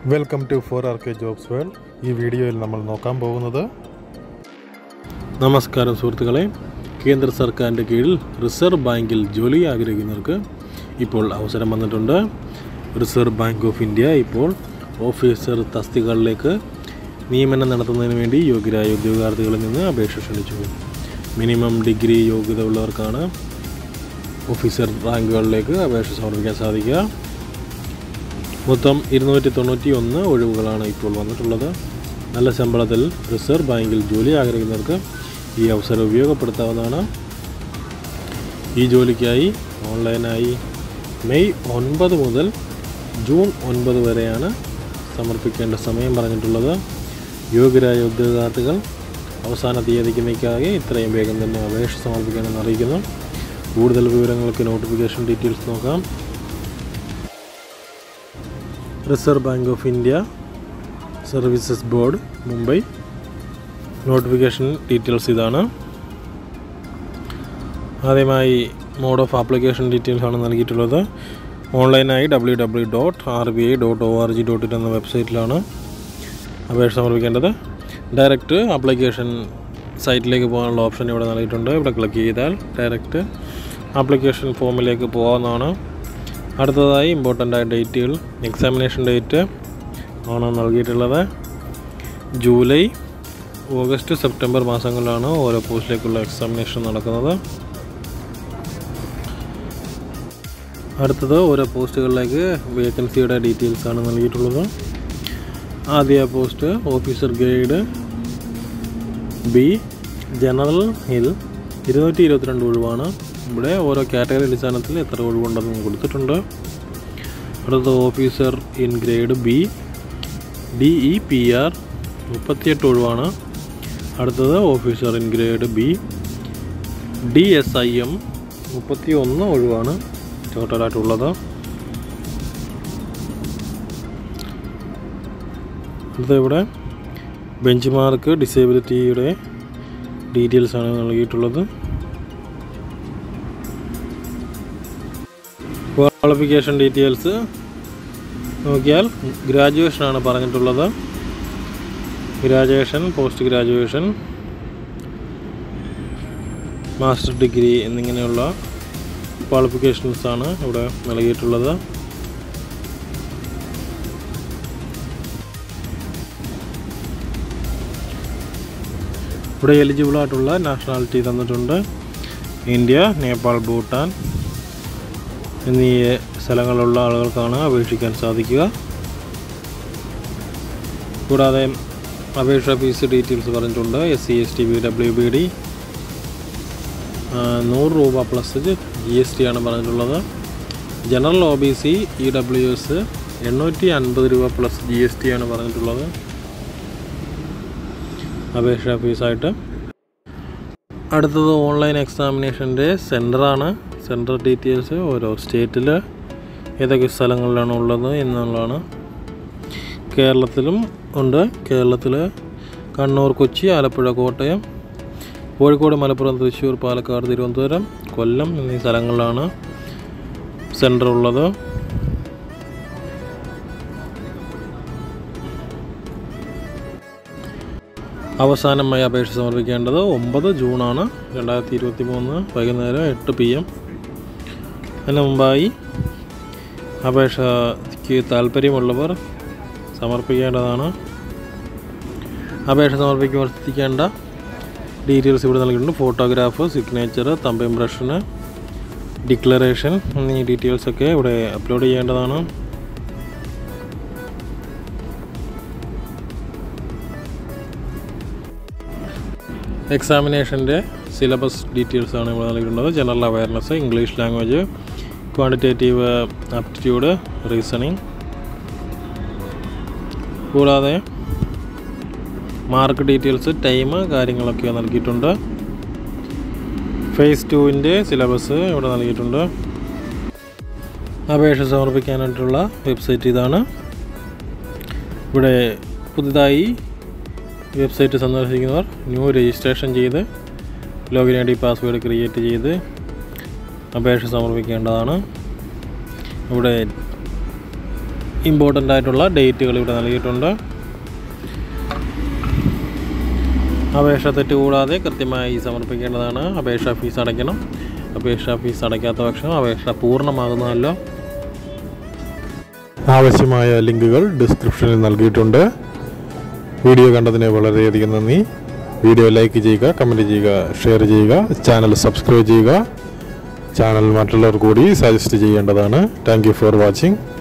welcome to four R K jobs world ഈ വീഡിയോയിൽ നമ്മൾ നോക്കാൻ പോകുന്നത് നമസ്കാരം സുഹൃത്തുക്കളെ കേന്ദ്ര സർക്കാരിൻ്റെ കീഴിൽ റിസർവ് ബാങ്കിൽ ജോലി ആഗ്രഹിക്കുന്നവർക്ക് ഇപ്പോൾ അവസരം വന്നിട്ടുണ്ട് റിസർവ് ബാങ്ക് ഓഫ് ഇന്ത്യ ഇപ്പോൾ ഓഫീസർ തസ്തികകളിലേക്ക് നിയമനം നടത്തുന്നതിന് വേണ്ടി യോഗ്യരായ ഉദ്യോഗാർത്ഥികളിൽ നിന്ന് അപേക്ഷ ക്ഷണിച്ചു മിനിമം ഡിഗ്രി യോഗ്യത ഉള്ളവർക്കാണ് ഓഫീസർ റാങ്കുകളിലേക്ക് അപേക്ഷ സമർപ്പിക്കാൻ സാധിക്കുക മൊത്തം ഇരുന്നൂറ്റി തൊണ്ണൂറ്റി ഒന്ന് ഒഴിവുകളാണ് ഇപ്പോൾ വന്നിട്ടുള്ളത് നല്ല ശമ്പളത്തിൽ റിസർവ് ബാങ്കിൽ ജോലി ആഗ്രഹിക്കുന്നവർക്ക് ഈ അവസരം ഉപയോഗപ്പെടുത്താവുന്നതാണ് ഈ ജോലിക്കായി ഓൺലൈനായി മെയ് ഒൻപത് മുതൽ ജൂൺ ഒൻപത് വരെയാണ് സമർപ്പിക്കേണ്ട സമയം പറഞ്ഞിട്ടുള്ളത് യോഗ്യരായ ഉദ്യോഗാർത്ഥികൾ അവസാന തീയതിക്ക് നിൽക്കാതെ ഇത്രയും വേഗം തന്നെ അപേക്ഷ സമർപ്പിക്കണമെന്ന് അറിയിക്കുന്നു കൂടുതൽ വിവരങ്ങൾക്ക് നോട്ടിഫിക്കേഷൻ ഡീറ്റെയിൽസ് നോക്കാം Reserve Bank of India services board Mumbai notification details ഇതാണ് ആദ്യമായി മോഡ് ഓഫ് ആപ്ലിക്കേഷൻ ഡീറ്റെയിൽസ് ആണ് നൽകിയിട്ടുള്ളത് ഓൺലൈനായി W W dot R B I dot O R G dot in എന്ന വെബ്സൈറ്റിലാണ് അപേക്ഷ സമർപ്പിക്കേണ്ടത് ഡയറക്റ്റ് ആപ്ലിക്കേഷൻ സൈറ്റിലേക്ക് പോകാനുള്ള ഓപ്ഷൻ ഇവിടെ നൽകിയിട്ടുണ്ട് ഇവിടെ ക്ലിക്ക് ചെയ്താൽ ഡയറക്റ്റ് ആപ്ലിക്കേഷൻ ഫോമിലേക്ക് പോകാവുന്നതാണ് അടുത്തതായി ഇമ്പോർട്ടൻ്റ് ആയ ഡേറ്റുകൾ എക്സാമിനേഷൻ ഡേറ്റ് ആണ് നൽകിയിട്ടുള്ളത് ജൂലൈ ഓഗസ്റ്റ് സെപ്റ്റംബർ മാസങ്ങളിലാണ് ഓരോ പോസ്റ്റിലേക്കുള്ള എക്സാമിനേഷൻ നടക്കുന്നത് അടുത്തത് ഓരോ പോസ്റ്റുകളിലേക്ക് വേക്കൻസിയുടെ ഡീറ്റെയിൽസ് ആണ് നൽകിയിട്ടുള്ളത് ആദ്യ post officer grade B general ഹിൽ ഇരുന്നൂറ്റി ഇരുപത്തിരണ്ട് ഒഴിവാണ് ഇവിടെ ഓരോ കാറ്റഗറി അടിസ്ഥാനത്തിൽ എത്ര ഒഴിവുണ്ടെന്ന് കൊടുത്തിട്ടുണ്ട് അടുത്തത് officer in grade B D E P R മുപ്പത്തിയെട്ട് ഒഴിവാണ് അടുത്തത് officer in grade B D S I M മുപ്പത്തി ഒന്ന് ഒഴിവാണ് ടോട്ടലായിട്ടുള്ളത് അടുത്ത ഇവിടെ ബെഞ്ച് മാർക്ക് ഡിസേബിലിറ്റിയുടെ ഡീറ്റെയിൽസ് ആണ് നൽകിയിട്ടുള്ളത് ക്വാളിഫിക്കേഷൻ ഡീറ്റെയിൽസ് നോക്കിയാൽ ഗ്രാജുവേഷനാണ് പറഞ്ഞിട്ടുള്ളത് graduation post graduation master degree എന്നിങ്ങനെയുള്ള ക്വാളിഫിക്കേഷൻസ് ആണ് ഇവിടെ നൽകിയിട്ടുള്ളത് ഇവിടെ എലിജിബിൾ ആയിട്ടുള്ള നാഷണാലിറ്റി തന്നിട്ടുണ്ട് ഇന്ത്യ നേപ്പാൾ ഭൂട്ടാൻ എന്നീ സ്ഥലങ്ങളിലുള്ള ആളുകൾക്കാണ് അപേക്ഷിക്കാൻ സാധിക്കുക കൂടാതെ അപേക്ഷ ഫീസ് ഡീറ്റെയിൽസ് പറഞ്ഞിട്ടുണ്ട് S C S T B W B D നൂറ് രൂപ പ്ലസ് ജി എസ് ടി ആണ് പറഞ്ഞിട്ടുള്ളത് general O B C E W S എണ്ണൂറ്റി അൻപത് രൂപ പ്ലസ് ജി എസ് ടി ആണ് പറഞ്ഞിട്ടുള്ളത് അപേക്ഷ ഫീസായിട്ട് അടുത്തത് ഓൺലൈൻ എക്സാമിനേഷൻ്റെ സെൻറ്ററാണ് സെൻറ്റർ ഡീറ്റെയിൽസ് ഓരോ സ്റ്റേറ്റിൽ ഏതൊക്കെ സ്ഥലങ്ങളിലാണ് ഉള്ളത് എന്നുള്ളതാണ് കേരളത്തിലും ഉണ്ട് കേരളത്തിൽ കണ്ണൂർ കൊച്ചി ആലപ്പുഴ കോട്ടയം കോഴിക്കോട് മലപ്പുറം തൃശ്ശൂർ പാലക്കാട് തിരുവനന്തപുരം കൊല്ലം എന്നീ സ്ഥലങ്ങളിലാണ് സെൻറ്റർ ഉള്ളത് അവസാനമായി അപേക്ഷ സമർപ്പിക്കേണ്ടത് ഒമ്പത് ജൂണാണ് രണ്ടായിരത്തി ഇരുപത്തി മൂന്ന് വൈകുന്നേരം എട്ട് പി എം അതിന് മുമ്പായി അപേക്ഷയ്ക്ക് താല്പര്യമുള്ളവർ സമർപ്പിക്കേണ്ടതാണ് അപേക്ഷ സമർപ്പിക്കുമ്പോൾ ശ്രദ്ധിക്കേണ്ട ഡീറ്റെയിൽസ് ഇവിടെ നൽകിയിട്ടുണ്ട് ഫോട്ടോഗ്രാഫ് സിഗ്നേച്ചർ തമ്പ് ഇംപ്രഷന് ഡിക്ലറേഷൻ എന്നീ ഡീറ്റെയിൽസൊക്കെ ഇവിടെ അപ്ലോഡ് ചെയ്യേണ്ടതാണ് എക്സാമിനേഷൻ്റെ സിലബസ് ഡീറ്റെയിൽസ് ആണ് ഇവിടെ നൽകിയിട്ടുള്ളത് general awareness English language quantitative aptitude reasoning കൂടാതെ മാർക്ക് ഡീറ്റെയിൽസ് ടൈം കാര്യങ്ങളൊക്കെ നൽകിയിട്ടുണ്ട് ഫേസ് ടുവിൻ്റെ സിലബസ് ഇവിടെ നൽകിയിട്ടുണ്ട് അപേക്ഷ സമർപ്പിക്കാനായിട്ടുള്ള വെബ്സൈറ്റ് ഇതാണ് ഇവിടെ പുതുതായി വെബ്സൈറ്റ് സന്ദർശിക്കുന്നവർ ന്യൂ രജിസ്ട്രേഷൻ ചെയ്ത് login I D password create ചെയ്ത് അപേക്ഷ സമർപ്പിക്കേണ്ടതാണ് ഇവിടെ ഇമ്പോർട്ടൻ്റ് ആയിട്ടുള്ള ഡേറ്റുകൾ ഇവിടെ നൽകിയിട്ടുണ്ട് അപേക്ഷ തെറ്റ് കൂടാതെ കൃത്യമായി സമർപ്പിക്കേണ്ടതാണ് അപേക്ഷ ഫീസ് അടയ്ക്കണം അപേക്ഷ ഫീസ് അടയ്ക്കാത്ത പക്ഷം അപേക്ഷ പൂർണ്ണമാകുന്നതല്ല ആവശ്യമായ ലിങ്കുകൾ ഡിസ്ക്രിപ്ഷനിൽ നൽകിയിട്ടുണ്ട് വീഡിയോ കണ്ടതിന് വളരെയധികം നന്ദി വീഡിയോ ലൈക്ക് ചെയ്യുക കമൻറ്റ് ചെയ്യുക ഷെയർ ചെയ്യുക ചാനൽ സബ്സ്ക്രൈബ് ചെയ്യുക ചാനൽ മറ്റുള്ളവർ കൂടി സജസ്റ്റ് ചെയ്യേണ്ടതാണ് താങ്ക് യു ഫോർ വാച്ചിങ്